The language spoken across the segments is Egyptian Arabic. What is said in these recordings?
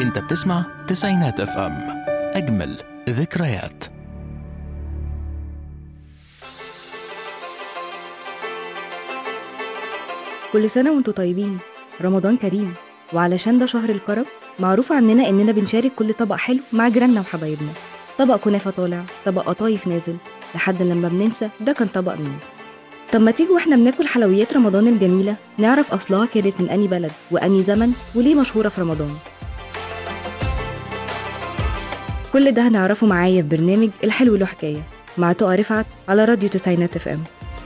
انت بتسمع تسعينات اف ام اجمل ذكريات كل سنة وانتوا طيبين رمضان كريم وعلشان ده شهر الكرم معروف عننا إننا بنشارك كل طبق حلو مع جيراننا وحبايبنا طبق كنافة طالع طبق قطايف نازل لحد لما بننسى ده كان طبق مين طب ما تيجوا واحنا بناكل حلويات رمضان الجميلة نعرف أصلها كانت من أني بلد وأني زمن وليه مشهورة في رمضان كل ده هنعرفه معايا في برنامج الحلو له حكاية مع تقى رفعت على راديو تسعينات اف ام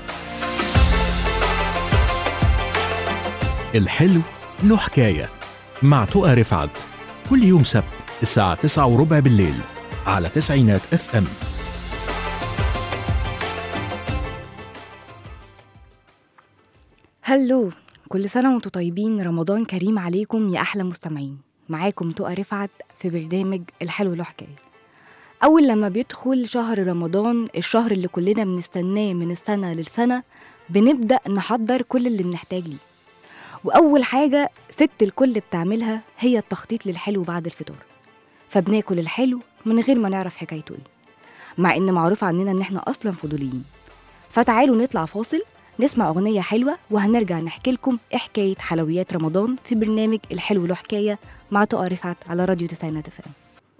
الحلو له حكاية مع تقى رفعت كل يوم سبت الساعة تسعة وربع بالليل على تسعينات اف ام هلو كل سنة وانتوا طيبين رمضان كريم عليكم يا أحلى مستمعين معاكم تقى رفعت في برنامج الحلو له حكاية أول لما بيدخل شهر رمضان الشهر اللي كلنا بنستناه من السنة للسنة بنبدأ نحضر كل اللي بنحتاج ليه وأول حاجة ست الكل بتعملها هي التخطيط للحلو بعد الفطار فبناكل الحلو من غير ما نعرف حكايته ايه مع ان معروف عننا ان احنا اصلا فضوليين فتعالوا نطلع فاصل نسمع أغنية حلوة وهنرجع نحكي لكم إيه حكاية حلويات رمضان في برنامج الحلو له حكاية مع تقى رفعت على راديو تسعينات اف ام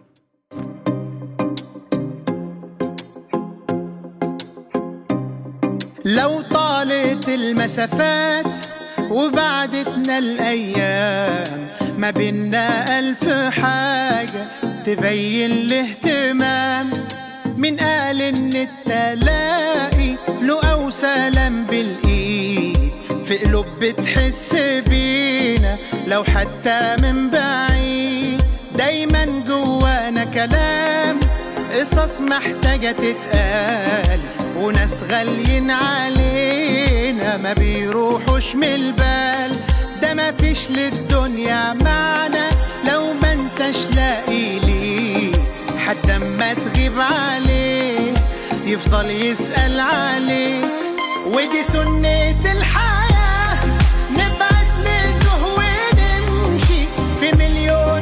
لو طالت المسافات وبعدتنا الأيام ما بينا ألف حاجة تبين الاهتمام من قال إن التلاقي له أو سلام بالإيد في قلوب بتحس بينا لو حتى من بعيد دايما جوانا كلام قصص محتاجة تتقال وناس غاليين علينا ما بيروحوش من البال ده ما فيش للدنيا معنى لو ما انتش لاقي ليه حد اما تغيب عليه يفضل يسأل عليك ودي سنة الحياة نبعد نتوه ونمشي في مليون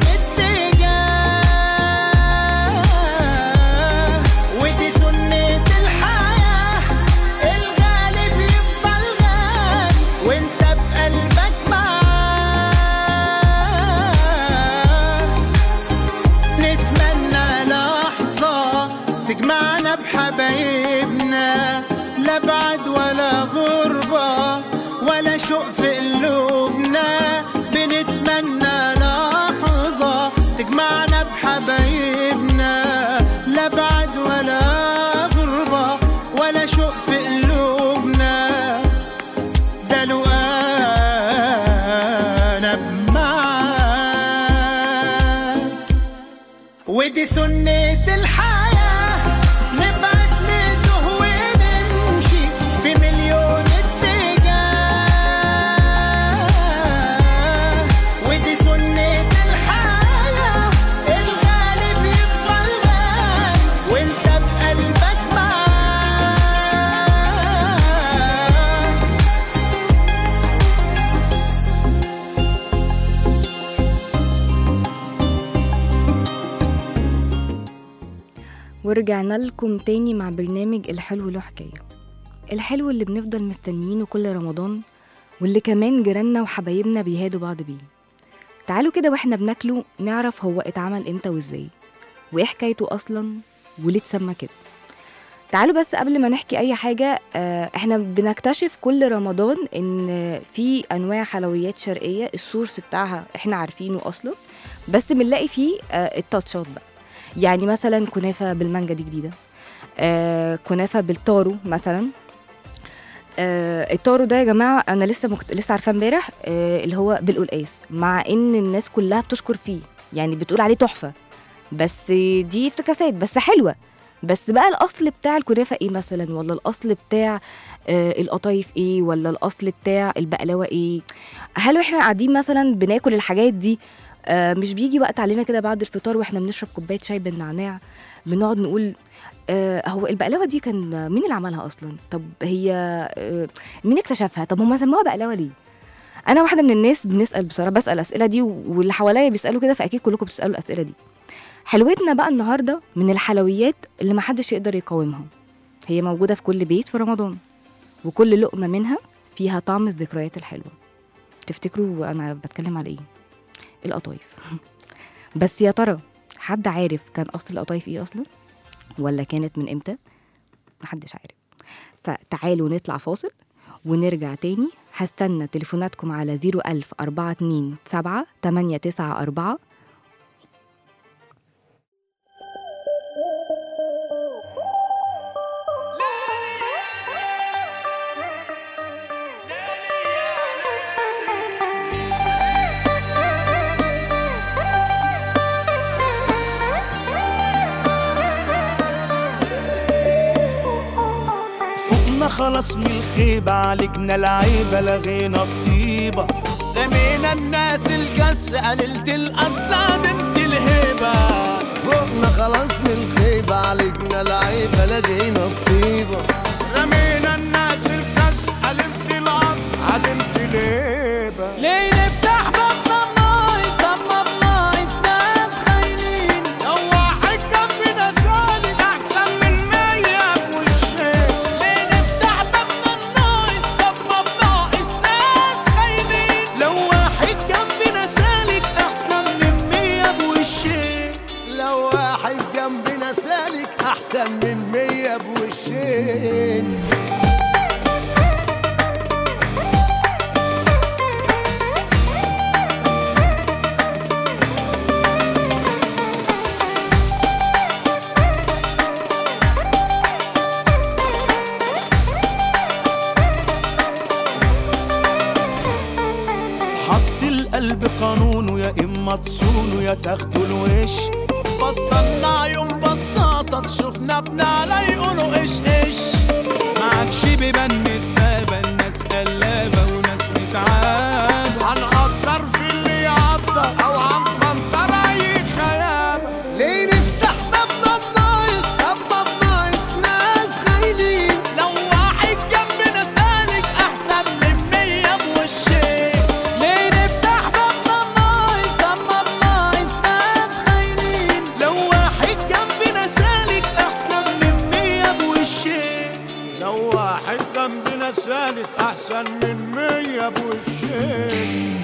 اتجاه ودي سنة الحياة الغالب يفضل غالي وانت بقلبك معاه نتمنى لحظة تجمعنا بحبايبنا لا بعد ولا غربة ولا شوق في قلوبنا بنتمنى لحظة تجمعنا بحبايبنا لا بعد ولا غربة ولا شوق في قلوبنا ده لو انا بمعاك ودي سنة الحياة نبعد نتوه ونمشي في مليون اتجاه ودي سنة الحياة الغالب يفضل غالي وانت بقلبك معاه ورجعنا لكم تاني مع برنامج الحلو له حكاية الحلو اللي بنفضل مستنيينه كل رمضان واللي كمان جيراننا وحبايبنا بيهادوا بعض بيه تعالوا كده واحنا بناكله نعرف هو اتعمل امتى وازاي وايه حكايته اصلا وليه اتسمى كده تعالوا بس قبل ما نحكي اي حاجه آه، احنا بنكتشف كل رمضان ان في انواع حلويات شرقيه السورس بتاعها احنا عارفينه اصلا بس بنلاقي فيه آه، التاتشات بقى يعني مثلا كنافه بالمانجا دي جديده آه كنافه بالتارو مثلا آه التارو ده يا جماعه انا لسه مكت... لسه عارفاه امبارح آه اللي هو بالقلقاس مع ان الناس كلها بتشكر فيه يعني بتقول عليه تحفه بس دي افتكاسات بس حلوه بس بقى الاصل بتاع الكنافه ايه مثلا ولا الاصل بتاع آه القطايف ايه ولا الاصل بتاع البقلاوه ايه هل احنا قاعدين مثلا بناكل الحاجات دي آه مش بيجي وقت علينا كده بعد الفطار واحنا بنشرب كوبايه شاي بالنعناع بنقعد نقول آه هو البقلاوه دي كان مين اللي عملها اصلا طب هي آه مين اكتشفها طب هم سموها بقلاوه ليه انا واحده من الناس بنسال بصراحه بسال الاسئله دي واللي حواليا بيسالوا كده فاكيد كلكم بتسالوا الاسئله دي حلوتنا بقى النهارده من الحلويات اللي محدش يقدر يقاومها هي موجوده في كل بيت في رمضان وكل لقمه منها فيها طعم الذكريات الحلوه تفتكروا انا بتكلم على ايه القطايف بس يا ترى حد عارف كان اصل القطايف ايه اصلا ولا كانت من امتى محدش عارف فتعالوا نطلع فاصل ونرجع تاني هستنى تليفوناتكم على 01000 427 894 فوقنا خلاص من الخيبة عالجنا العيبة لغينا الطيبة رمينا الناس الكسر قللت الأصل بنت الهبة فوقنا خلاص من الخيبة عالجنا العيبة لغينا الطيبة رمينا الناس الكسر قللت الأصل عدمت الهبة ليه نفتح بابنا النايش طب ما بنايش ناس خاينين لو واحد جنبنا سالك أحسن من مية بوشين ليه نفتح بابنا النايش طب ما بناقص ناس خاينين لو واحد جنبنا سالك أحسن من مية بوشين لو واحد جنبنا سالك أحسن من مية بوشين حط القلب قانونه يا إما تصونه يا تاخدوا الوش بطلنا يوم بصاصة تشوفنا بنعلى يقولوا ايش ايش ما عادش بيبان متسابة الناس قلابة وناس متعابة هنقدر في اللي يقدر او هنفلتر اي خيابة ليه نفتح بابنا النايس طب ما بنايس ناس خاينين لو واحد جنبنا سالك احسن من مية بوشين ليه نفتح بابنا النايش طب ما بنايش ناس خاينين لو واحد جنبنا سالك أحسن من مية بوشين لو واحد جنبنا سالك احسن من مية بوشين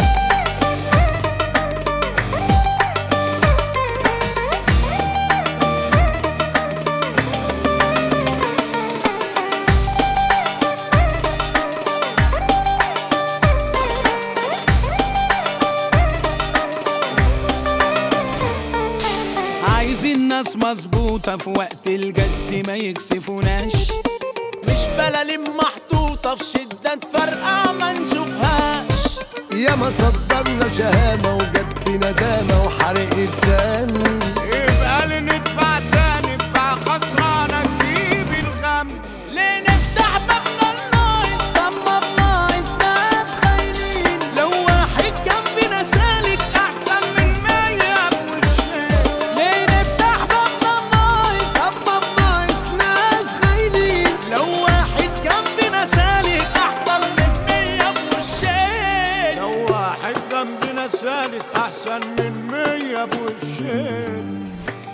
عايزين ناس مظبوطة في وقت الجد ما يكسفوناش مش بلالين محطوطة في شدة فرقع ما نشوفهاش يا ما صدرنا شهامة وجد ندامة وحرق الدم يبقى اللي ندفع تاني بقى خسرانة تجيب الغم ليه نفتح بابنا النايس طب ما بنايس ناس خاينين لو واحد جنبنا سالك أحسن من مية بوشين ليه نفتح بابنا النايس طب ما بنايس ناس خاينين لو واحد جنبنا سالك أحسن من مية بوشين لو واحد جنبنا سالك أحسن من مية بوشين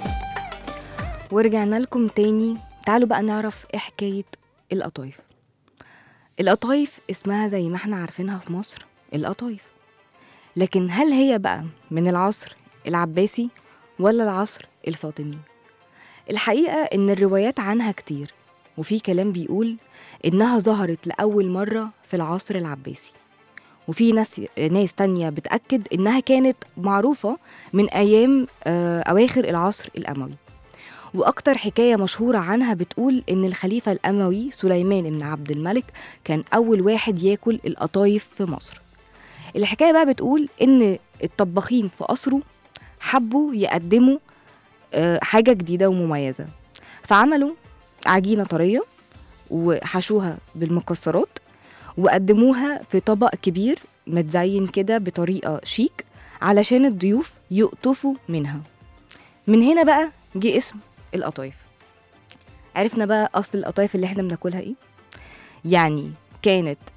ورجعنا لكم تاني تعالوا بقى نعرف ايه حكاية القطايف القطايف اسمها زي ما احنا عارفينها في مصر القطايف لكن هل هي بقى من العصر العباسي ولا العصر الفاطمي الحقيقة ان الروايات عنها كتير وفي كلام بيقول انها ظهرت لأول مرة في العصر العباسي وفي ناس ناس تانية بتأكد إنها كانت معروفة من أيام آه، أواخر العصر الأموي وأكتر حكاية مشهورة عنها بتقول إن الخليفة الأموي سليمان بن عبد الملك كان أول واحد ياكل القطايف في مصر الحكاية بقى بتقول إن الطباخين في قصره حبوا يقدموا آه، حاجة جديدة ومميزة فعملوا عجينة طرية وحشوها بالمكسرات وقدموها في طبق كبير متزين كده بطريقة شيك علشان الضيوف يقطفوا منها من هنا بقى جه اسم القطايف عرفنا بقى أصل القطايف اللي احنا بناكلها ايه يعني كانت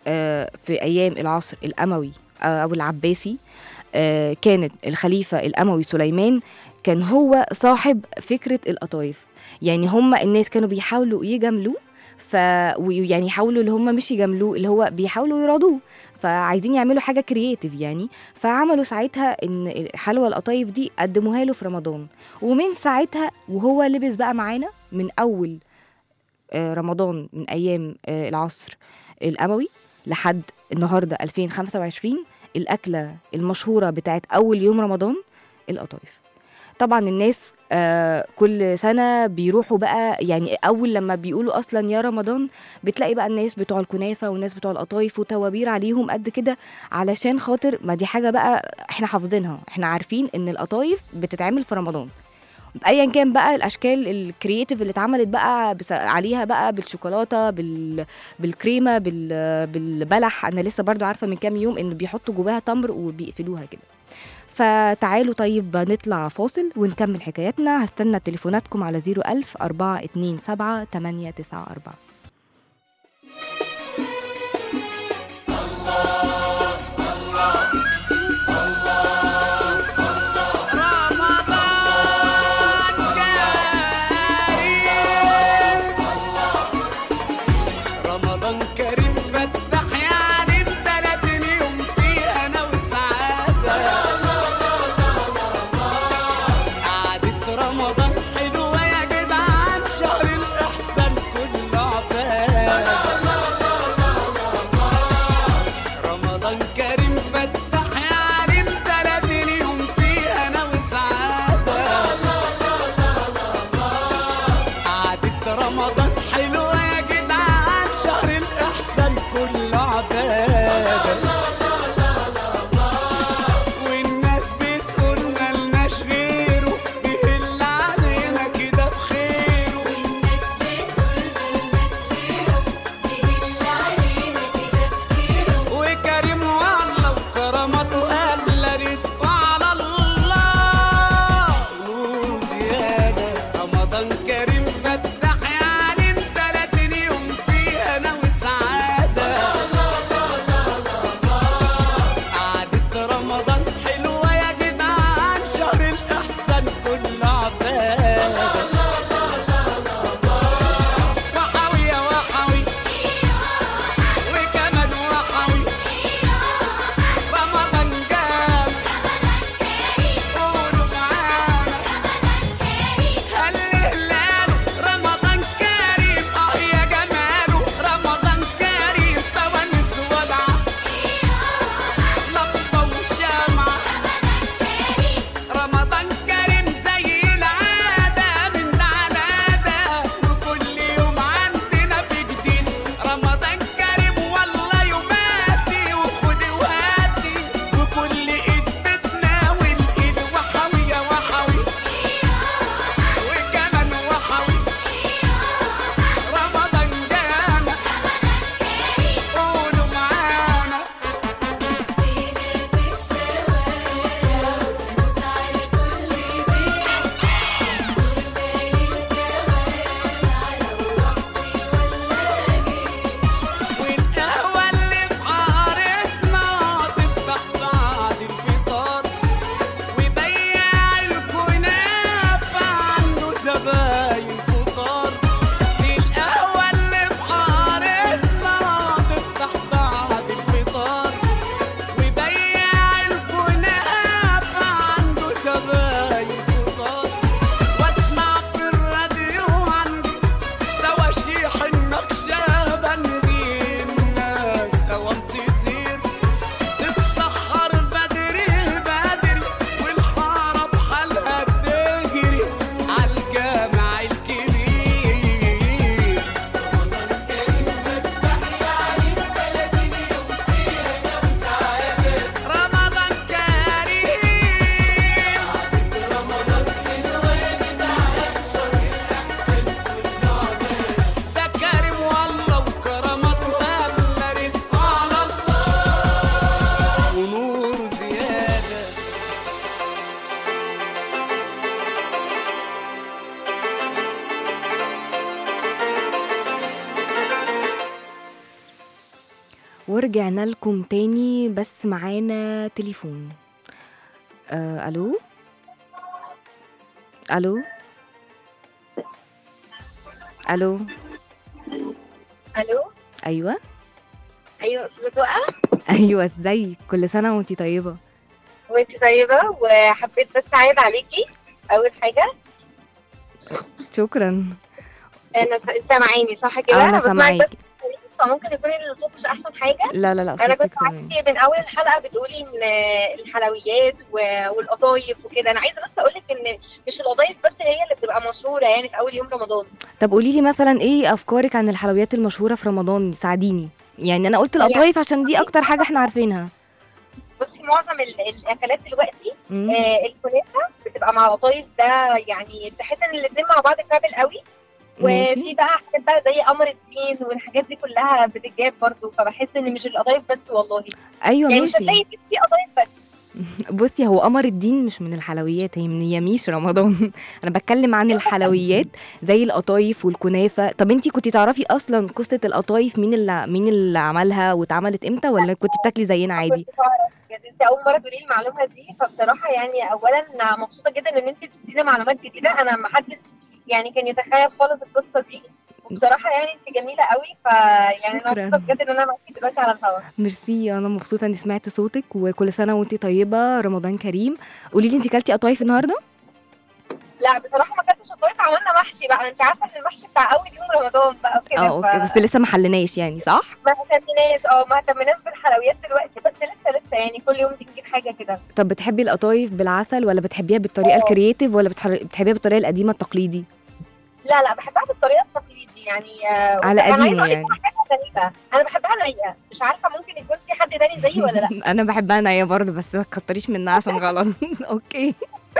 آه، في ايام العصر الاموي آه، او العباسي آه، كانت الخليفه الاموي سليمان كان هو صاحب فكره القطايف يعني هم الناس كانوا بيحاولوا يجاملوه ف ويعني يحاولوا اللي هم مش يجاملوه اللي هو بيحاولوا يرضوه فعايزين يعملوا حاجه كرييتيف يعني فعملوا ساعتها ان حلوى القطايف دي قدموها له في رمضان ومن ساعتها وهو لبس بقى معانا من اول آه، رمضان من ايام آه، العصر الاموي لحد النهارده 2025 الاكله المشهوره بتاعت اول يوم رمضان القطايف طبعا الناس آه كل سنه بيروحوا بقى يعني اول لما بيقولوا اصلا يا رمضان بتلاقي بقى الناس بتوع الكنافه والناس بتوع القطايف وتوابير عليهم قد كده علشان خاطر ما دي حاجه بقى احنا حافظينها احنا عارفين ان القطايف بتتعمل في رمضان ايا كان بقى الاشكال الكرييتيف اللي اتعملت بقى بس عليها بقى بالشوكولاته بال بالكريمه بال بالبلح انا لسه برضو عارفه من كام يوم ان بيحطوا جواها تمر وبيقفلوها كده فتعالوا طيب نطلع فاصل ونكمل حكاياتنا هستنى تليفوناتكم على 01000 427 894 رمضان كريم فتح يا عليم تلاتين يوم فيه انا وسعادة قعدة رمضان حلوة يا جدعان شهر الإحسان كله عباد رمضان كريم فتح يا عليم تلاتين يوم فيه انا وسعادة قعدة رمضان حلوة يا جدعان شهر الإحسان كله عبادة والناس بتقول ملناش غيره بيهل علينا كده بخيره وكريم والله ورجعنا لكم تاني بس معانا تليفون آه الو الو الو الو ايوه ايوه استاذه وقع ايوه ازيك كل سنه وانتي طيبه وانت طيبه وحبيت بس اعيد عليكي اول حاجه شكرا انا انت سامعيني صح كده انا بسمعك سامعاكي بس فممكن يكون الصوت مش احسن حاجه لا لا لا انا صوتك كنت تمام معاكي من اول الحلقه بتقولي ان الحلويات و- والقطايف وكده انا عايزه بس اقول لك ان مش القطايف بس هي اللي بتبقى مشهوره يعني في اول يوم رمضان طب قولي لي مثلا ايه افكارك عن الحلويات المشهوره في رمضان ساعديني يعني انا قلت القطايف عشان دي اكتر حاجه احنا عارفينها بصي معظم ال- الاكلات دلوقتي مم. آه الكنافه بتبقى مع القطايف ده يعني تحس ان الاثنين مع بعض كابل قوي ماشي وفي بقى حاجات بقى زي قمر الدين والحاجات دي كلها بتتجاب برضه فبحس ان مش القضايف بس والله ايوه يعني مش ماشي هتلاقي في في قضايف بس بصي هو قمر الدين مش من الحلويات هي من يميش رمضان انا بتكلم عن الحلويات زي القطايف والكنافه طب انتي كنتي تعرفي اصلا قصه القطايف مين اللي مين اللي عملها واتعملت امتى ولا كنتي بتاكلي زينا عادي كنت بعرف. يعني انت اول مره تقولي لي المعلومه دي فبصراحه يعني اولا أنا مبسوطه جدا ان انت بتدينا معلومات جديده انا ما حدش يعني كان يتخيل خالص القصه دي وبصراحه يعني انت جميله قوي فيعني انا شكراً. مبسوطه بجد ان انا معاكي دلوقتي على الهواء ميرسي انا مبسوطه اني سمعت صوتك وكل سنه وانتي طيبه رمضان كريم قولي لي انتي كلتي قطايف النهارده لا بصراحه ما كنتش قطايف عملنا محشي بقى انت عارفه ان المحشي بتاع اول يوم رمضان بقى وكده اه اوكي بس لسه ما حلناش يعني صح ما اهتمناش اه ما اهتمناش بالحلويات دلوقتي بس لسه لسه يعني كل يوم بنجيب حاجه كده طب بتحبي القطايف بالعسل ولا بتحبيها بالطريقه اه. الكرييتيف ولا بتحر- بتحبيها بالطريقه القديمه التقليدي لا لا بحبها بالطريقه التقليدي يعني آه، على أنا قديمه عايزة أقول لك يعني حاجة غريبة انا بحبها نيه مش عارفه ممكن يكون في حد تاني زيي ولا لا انا بحبها نيه برضه بس ما تكتريش منها عشان غلط اوكي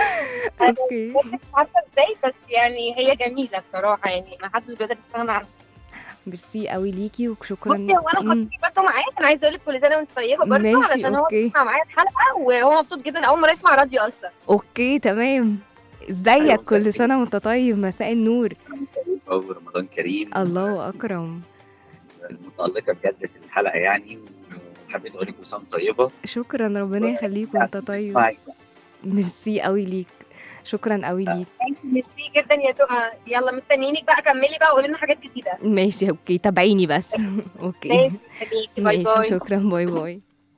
اوكي مش عارفه ازاي بس يعني هي جميله بصراحه يعني ما حدش بيقدر يستغنى عنها ميرسي قوي ليكي وشكرا بصي هو انا مم. خطيبي برضه معايا انا عايزه اقول لك كل سنه وانت طيبه برضه ماشي، علشان هو أوكي. بيسمع معايا الحلقه وهو مبسوط جدا اول مره يسمع راديو اصلا اوكي تمام ازيك مساء كل الخير. سنه وانت طيب مساء النور أول رمضان كريم الله اكرم متألقة بجد في الحلقة يعني وحبيت أقول لك كل سنة طيبة شكرا ربنا يخليك وانت طيب معاك. ميرسي قوي ليك شكرا قوي ليك ميرسي جدا يا تقى يلا مستنيينك بقى كملي بقى وقولي لنا حاجات جديده ماشي اوكي تابعيني بس اوكي ماشي خليكي. باي ماشي باي شكرا باي باي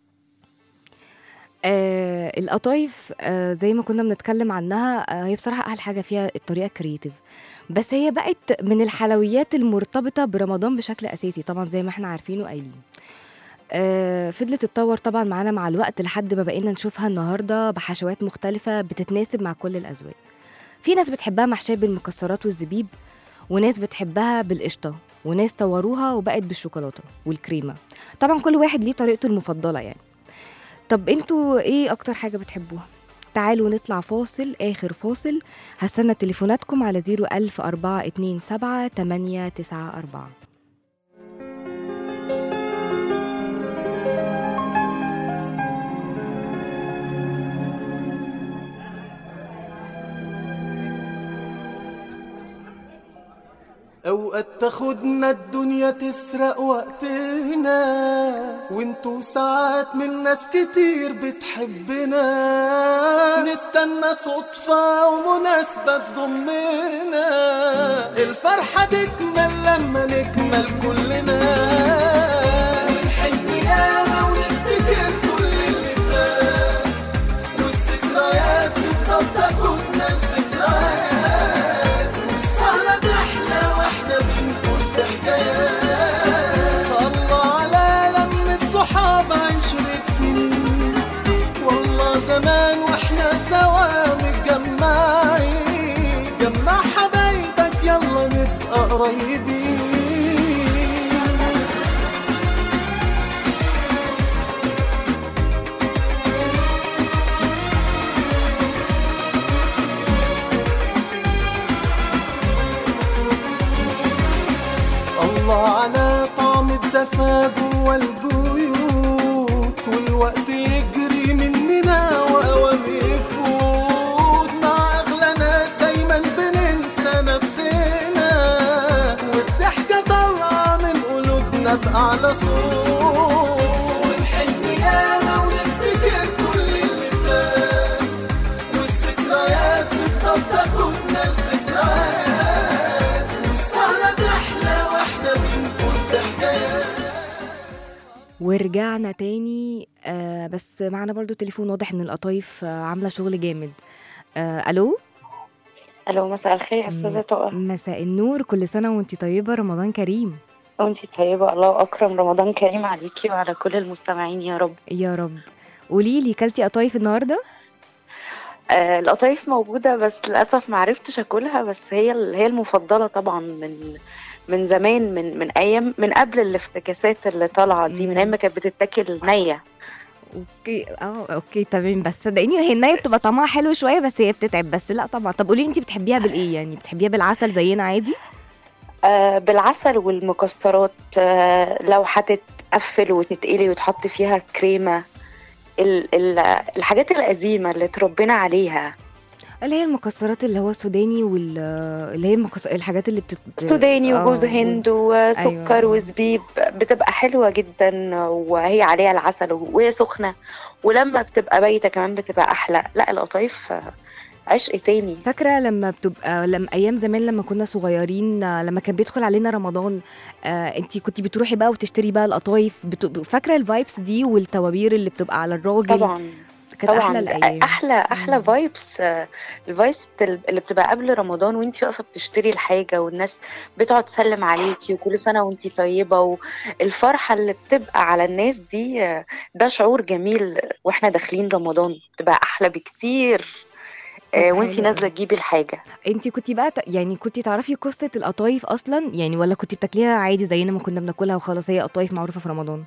آه القطايف آه زي ما كنا بنتكلم عنها آه هي بصراحة أحلى حاجة فيها الطريقة كرييتيف بس هي بقت من الحلويات المرتبطة برمضان بشكل أساسي طبعا زي ما احنا عارفين وقايلين آه فضلت تتطور طبعا معانا مع الوقت لحد ما بقينا نشوفها النهاردة بحشوات مختلفة بتتناسب مع كل الأذواق في ناس بتحبها محشية بالمكسرات والزبيب وناس بتحبها بالقشطة وناس طوروها وبقت بالشوكولاتة والكريمة طبعا كل واحد ليه طريقته المفضلة يعني طب انتوا ايه اكتر حاجة بتحبوها تعالوا نطلع فاصل اخر فاصل هستنى تليفوناتكم على 01042 894 اوقات تاخدنا الدنيا تسرق وقتنا وانتو ساعات من ناس كتير بتحبنا نستنى صدفة ومناسبة تضمنا الفرحة تكمل لما نكمل كلنا ونحب ياما ونفتكر كل اللي فات والذكريات تفضل تاخدنا لذكريات والسهرة تحلى واحنا بنقول في حكايات الله على لمة صحاب عشرة سنين والله زمان واحنا سوا متجمعين جمع حبايبك يلا نبقى قريبين الله على طعم الدفا جوا البيوت والوقت يجري مننا واوام يفوت مع اغلى ناس دايما بننسى نفسنا والضحكه طالعه من قلوبنا باعلى صوت ورجعنا تاني آه بس معنا برضو تليفون واضح ان القطايف آه عامله شغل جامد آه الو الو مساء الخير يا استاذه تقى مساء النور كل سنه وانت طيبه رمضان كريم وانتي طيبه الله اكرم رمضان كريم عليكي وعلى كل المستمعين يا رب يا رب قولي لي كلتي قطايف النهارده آه القطايف موجوده بس للاسف ما عرفتش اكلها بس هي ال- هي المفضله طبعا من من زمان من من ايام من قبل الافتكاسات اللي طالعه دي من ايام ما كانت بتتاكل نيه اوكي اه اوكي تمام بس صدقيني هي النية بتبقى طعمها حلو شويه بس هي بتتعب بس لا طبعا طب قولي انت بتحبيها بالايه يعني بتحبيها بالعسل زينا عادي آه بالعسل والمكسرات آه لو هتتقفل وتتقلي وتحط فيها كريمه ال ال الحاجات القديمه اللي اتربينا عليها اللي هي المكسرات اللي هو السوداني وال اللي هي المكس... الحاجات اللي بتت... سوداني آه، وجوز هند وسكر أيوة. وزبيب بتبقى حلوة جدا وهي عليها العسل وهي سخنة ولما بتبقى بايتة كمان بتبقى أحلى لا القطايف عشق تاني فاكره لما بتبقى لما ايام زمان لما كنا صغيرين آه، لما كان بيدخل علينا رمضان آه انت كنتي بتروحي بقى وتشتري بقى القطايف بت... فاكره الفايبس دي والتوابير اللي بتبقى على الراجل طبعا كانت طبعا احلى الايام احلى احلى مم. فايبس الفايبس اللي بتبقى قبل رمضان وانتي واقفه بتشتري الحاجه والناس بتقعد تسلم عليكي وكل سنه وانتي طيبه والفرحه اللي بتبقى على الناس دي آه، ده شعور جميل واحنا داخلين رمضان بتبقى احلى بكتير آه، طب وانتي حلو نازله أوي. تجيبي الحاجه انت كنتي بقى ت... يعني كنتي تعرفي قصه القطايف اصلا يعني ولا كنتي بتاكليها عادي زينا ما كنا بناكلها وخلاص هي قطايف معروفه في رمضان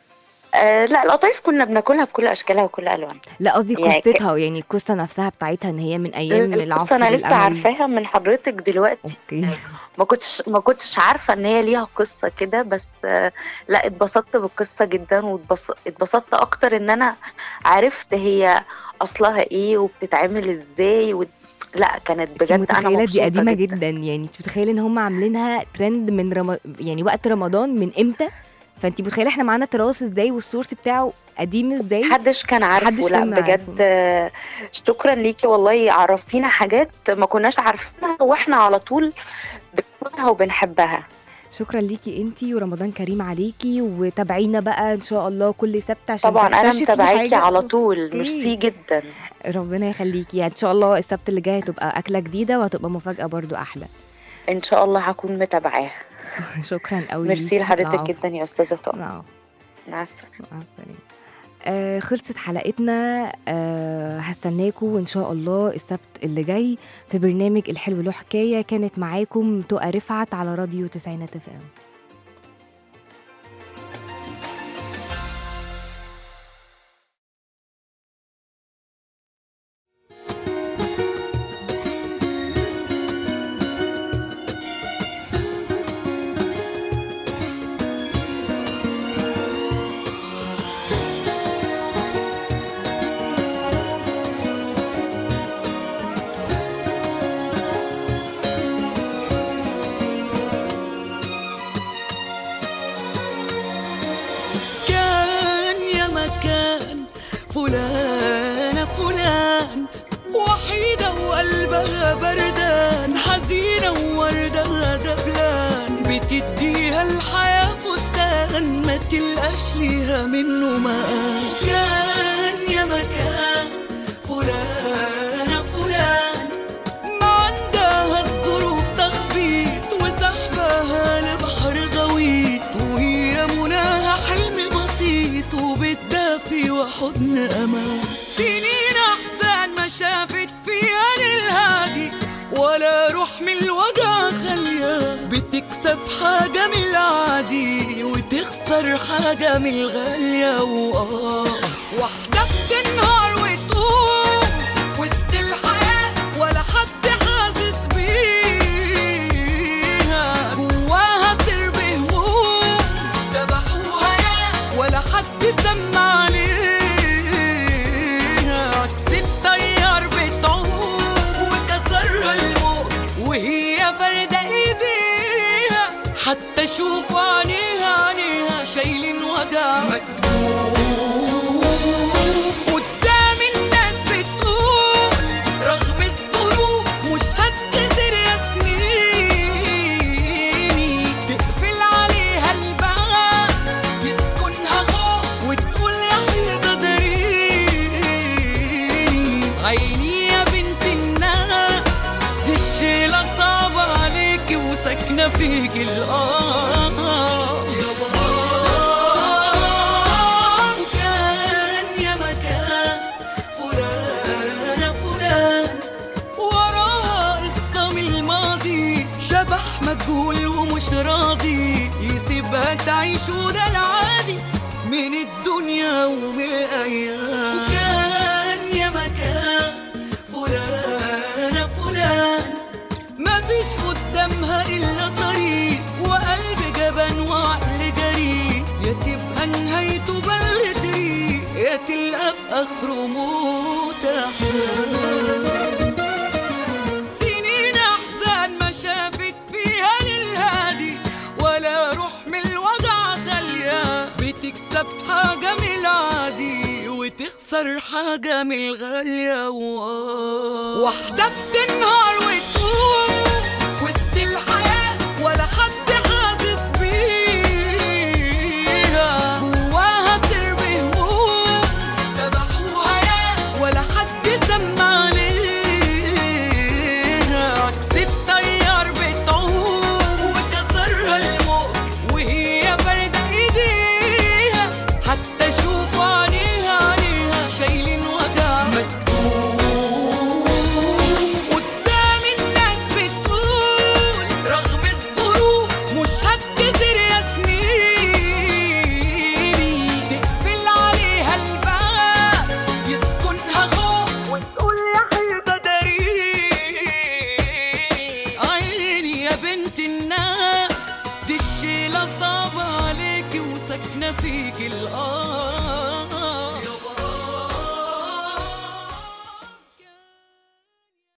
آه لا القطايف كنا بناكلها بكل اشكالها وكل الوانها لا قصدي يعني ك- قصتها يعني القصه نفسها بتاعتها ان هي من ايام القصه العصر انا لسه الاموي عارفاها من حضرتك دلوقتي اوكي ما كنتش ما كنتش عارفه ان هي ليها قصه كده بس آه، لا اتبسطت بالقصه جدا واتبسطت اكتر ان انا عرفت هي اصلها ايه وبتتعمل ازاي و... لا كانت انت بجد انا متخيله دي مبسوطه قديمه جدا, جدا يعني انت متخيله ان هم عاملينها ترند من رم... يعني وقت رمضان من امتى فانت متخيله احنا معانا تراث ازاي والسورس بتاعه قديم ازاي محدش كان عارفه محدش لا كان بجد عارفه. آه، شكرا ليكي والله عرفتينا حاجات ما كناش عارفينها واحنا على طول بنقولها وبنحبها شكرا ليكي انتي ورمضان كريم عليكي وتابعينا بقى ان شاء الله كل سبت عشان طبعا انا تكتشفي متابعاكي حاجة. على طول أوكي. ميرسي جدا ربنا يخليكي يعني ان شاء الله السبت اللي جاي هتبقى اكله جديده وهتبقى مفاجاه برضو احلى ان شاء الله هكون متابعاها شكرا قوي ميرسي ليكي. لحضرتك العفو. جدا يا استاذه طه العفو. مع السلامه مع السلامة آه خلصت حلقتنا آه هستناكم ان شاء الله السبت اللي جاي في برنامج الحلو له حكايه كانت معاكم تقى رفعت على راديو تسعينات اف ام كان يا مكان فلانة فلان وحيدة وقلبها بردان حزينة ووردها دبلان بتديها الحياة فستان ما تلقاش ليها منه مقام كان يا مكان فلانة فلان ما عندها الظروف تخبيط وسحبها لبحر غويط وهي مناها حلم بسيط وبتدافي وحضن امان سنين احزان ما شافت فيها للهادي ولا روح من الوجع خليها بتكسب حاجة من العادي وتخسر حاجة من الغالية وآه واحدة بتنهار وتقوم وسط الحياة ولا حد حاسس بيها جواها سر بهموم ذبحوها يا ولا حد سمع عليها عكس التيار بتعوم وكسرها الموج وهي فردة ايديها حتى شوفوا عينيها عينيها شايلين وجع مكتوب فيك الآه كان يا مكان فلان فلان وراها قصة من الماضي شبح مجهول ومش راضي يسيبها تعيش وده العادي من الدنيا ومن الأيام كان يا مكان فلان فلان مفيش قدامها إلا طريق وقلب جبان وعقل جريء يا تبقى نهايته بل طريق يا تلقى في آخره موت سنين أحزان ما شافت فيها للهادي ولا روح من الوجع خالية بتكسب حاجة من العادي وتخسر حاجة من الغالية و- واحدة بتنهار وتقوم وسط الحياة ولا حد حاسس بيها جواها سر بهموم ذبحوها يا ولا حد سمع عليها عكس التيار بتعوم وكسرها الموج وهي باردة ايديها حتى شوفوا عليها عليها شايلين وجع مكتوب قدام الناس بتقول رغم الظروف مش هتكسر يا سنيني تقفل عليها الباب يسكنها خوف وتقول يا حلوة داريني عيني يا بنت الناس دي الشيلة صعبة عليكي وساكنة فيك الآه